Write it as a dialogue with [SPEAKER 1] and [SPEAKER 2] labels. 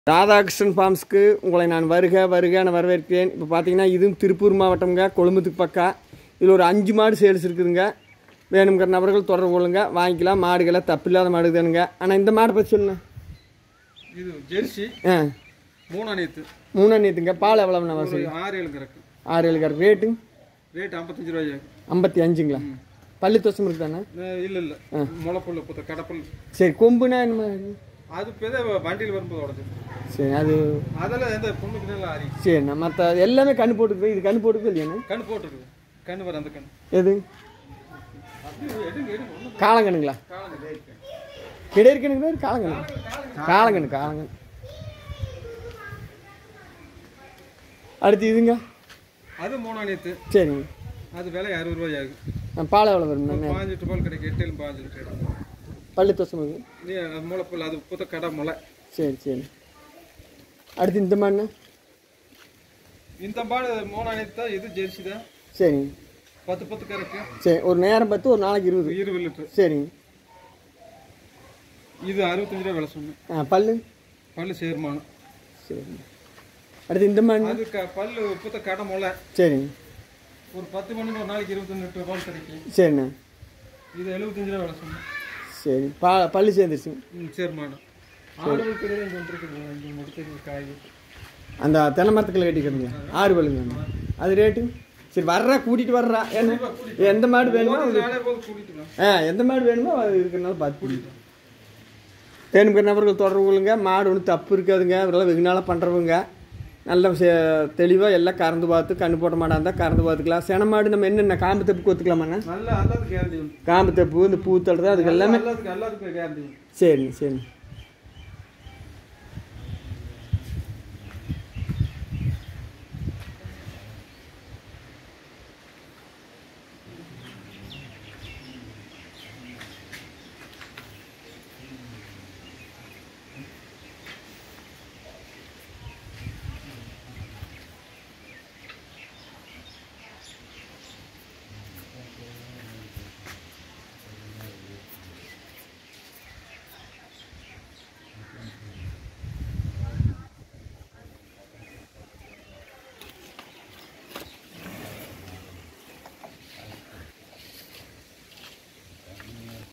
[SPEAKER 1] ராதாகிருஷ்ணன் ஃபார்ம்ஸ்க்கு உங்களை நான் வருக வருக நான் வரவேற்கிறேன் இப்போ பார்த்தீங்கன்னா இதுவும் திருப்பூர் மாவட்டம்ங்க கொழும்புத்துக்கு பக்கம் இதில் ஒரு அஞ்சு மாடு சேல்ஸ் இருக்குதுங்க வேணுங்கிற நபர்கள் தொடர்பு கொள்ளுங்க வாங்கிக்கலாம் மாடுகளை தப்பில்லாத மாடு தானுங்க ஆனால் இந்த மாடை பற்றி சொல்லுங்க
[SPEAKER 2] இது ஜெர்சி
[SPEAKER 1] ஆ
[SPEAKER 2] மூணா நேத்து
[SPEAKER 1] மூணாம் நேற்றுங்க பால் எவ்வளோ நான்
[SPEAKER 2] ஒரு ஆறு ஏழு கறக்கு
[SPEAKER 1] ஆறு ஏழு கருக்கு ரேட்டு
[SPEAKER 2] ரேட் ஐம்பத்தஞ்சு ரூபாய்
[SPEAKER 1] ஐம்பத்தி அஞ்சுங்களா பள்ளி தோசம் இருக்குதாண்ணா
[SPEAKER 2] இல்ல இல்ல முளைப்புள்ள புத்த கடப்புல்
[SPEAKER 1] சரி கொம்புனா என்ன
[SPEAKER 2] அது பெத வண்டியில் வரும்போது உடச்சு
[SPEAKER 1] சரி அது
[SPEAKER 2] அதெல்லாம் எந்த பொண்ணுக்கு நல்லா அறி
[SPEAKER 1] சரிண்ணா மற்ற எல்லாமே கண்ணு போட்டுருக்கு இது கண்ணு போட்டுருக்கு இல்லையாண்ணா
[SPEAKER 2] கண் போட்டுருக்கு கண்ணு வர அந்த கண்
[SPEAKER 1] எது
[SPEAKER 2] அது எடுங்க எடுங்க ஒண்ணும்
[SPEAKER 1] காலங்கண்ணுங்களா
[SPEAKER 2] காலம்
[SPEAKER 1] கிடையிருக்கணுங்க பேர் காலங்கண்ணு காலங்கண்ணு காலங்கண்ணு அடுத்து இதுங்க
[SPEAKER 2] அது மூணா நேத்து
[SPEAKER 1] சரிங்க
[SPEAKER 2] அது விலை அறுபது ரூபாய் ஆகும்
[SPEAKER 1] ஆ, பால் எவ்வளோ வரும்ண்ணா
[SPEAKER 2] ஒரு பாஞ்சு லிட்டர் பால் கிடைக்கும் எட்டு பாஞ்சு லிட்டர் கிடைக்கும்
[SPEAKER 1] பள்ளி தோசம் இருக்கு
[SPEAKER 2] நீ அது முளைப்புல் அது புத்த கடை முளை
[SPEAKER 1] சரி சரி அடுத்து இந்த மாடுண்ணா
[SPEAKER 2] இந்த பாடு மூணா நேத்து தான் இது ஜெர்சி தான்
[SPEAKER 1] சரிங்க
[SPEAKER 2] பத்து பத்து கறக்கு
[SPEAKER 1] சரி ஒரு நேரம் பார்த்து ஒரு நாளைக்கு இருபது
[SPEAKER 2] இருபது லிட்டர்
[SPEAKER 1] சரிங்க
[SPEAKER 2] இது அறுபத்தஞ்சு ரூபா விலை சொன்னேன்
[SPEAKER 1] ஆ பல்லு
[SPEAKER 2] பல்லு சேர்மானம்
[SPEAKER 1] சரிங்க அடுத்து இந்த மாடுண்ணா
[SPEAKER 2] அது க- பல்லு புத்த கடை முளை
[SPEAKER 1] சரிங்க
[SPEAKER 2] ஒரு பத்து மணிக்கு ஒரு நாளைக்கு இருபத்தஞ்சு லிட்டர் பால் கிடைக்கும்
[SPEAKER 1] சரிண்ணா
[SPEAKER 2] இது எழுபத்தஞ்சு ரூபா விலை சொன்னேன்
[SPEAKER 1] சரி பா பல்லு சேர்ந்துருச்சுங்க
[SPEAKER 2] ம் சேர்மானம் ஆடுகள் கிடையாது இங்கே வந்துருக்குது இங்கே முடிச்சது காய்
[SPEAKER 1] அந்த தென்னை மரத்துக்குள்ள கட்டிக்கிறதுங்க ஆறு பல்லுங்க அது ரேட்டு சரி வர்றா கூட்டிகிட்டு வர்றா என்ன எந்த மாடு வேணுமோ அது-
[SPEAKER 2] நானே போது கூட்டிட்டு வரேன்
[SPEAKER 1] ஆ எந்த மாடு வேணுமோ அது இருக்கிறனால பார்த்து கூட்டிட்டு வேணுங்கிற நபர்கள் தொடர்பு கொள்ளுங்க மாடு ஒன்றும் தப்பு இருக்காதுங்க அவரெல்லாம் வெகு நாளாக பண்ணுறவங்க நல்ல தெளிவாக எல்லாம் கறந்து பார்த்து கண்ணு போட்ட மாடாக இருந்தால் கறந்து பார்த்துக்கலாம் சென மாடு நம்ம என்னென்ன காம்பு தப்பு கொத்துக்கலாமாண்ணா
[SPEAKER 2] நல்லா எல்லாத்துக்கும் கேரண்டி உண்டு
[SPEAKER 1] காம்பு தப்பு இந்த பூ தள்ளுறது அதுக்கு எல்லாமே
[SPEAKER 2] எல்லாத்துக்கும் எல்லாத்துக்கும் கேரண்டி உண்டு
[SPEAKER 1] சரிங்க சரிங்க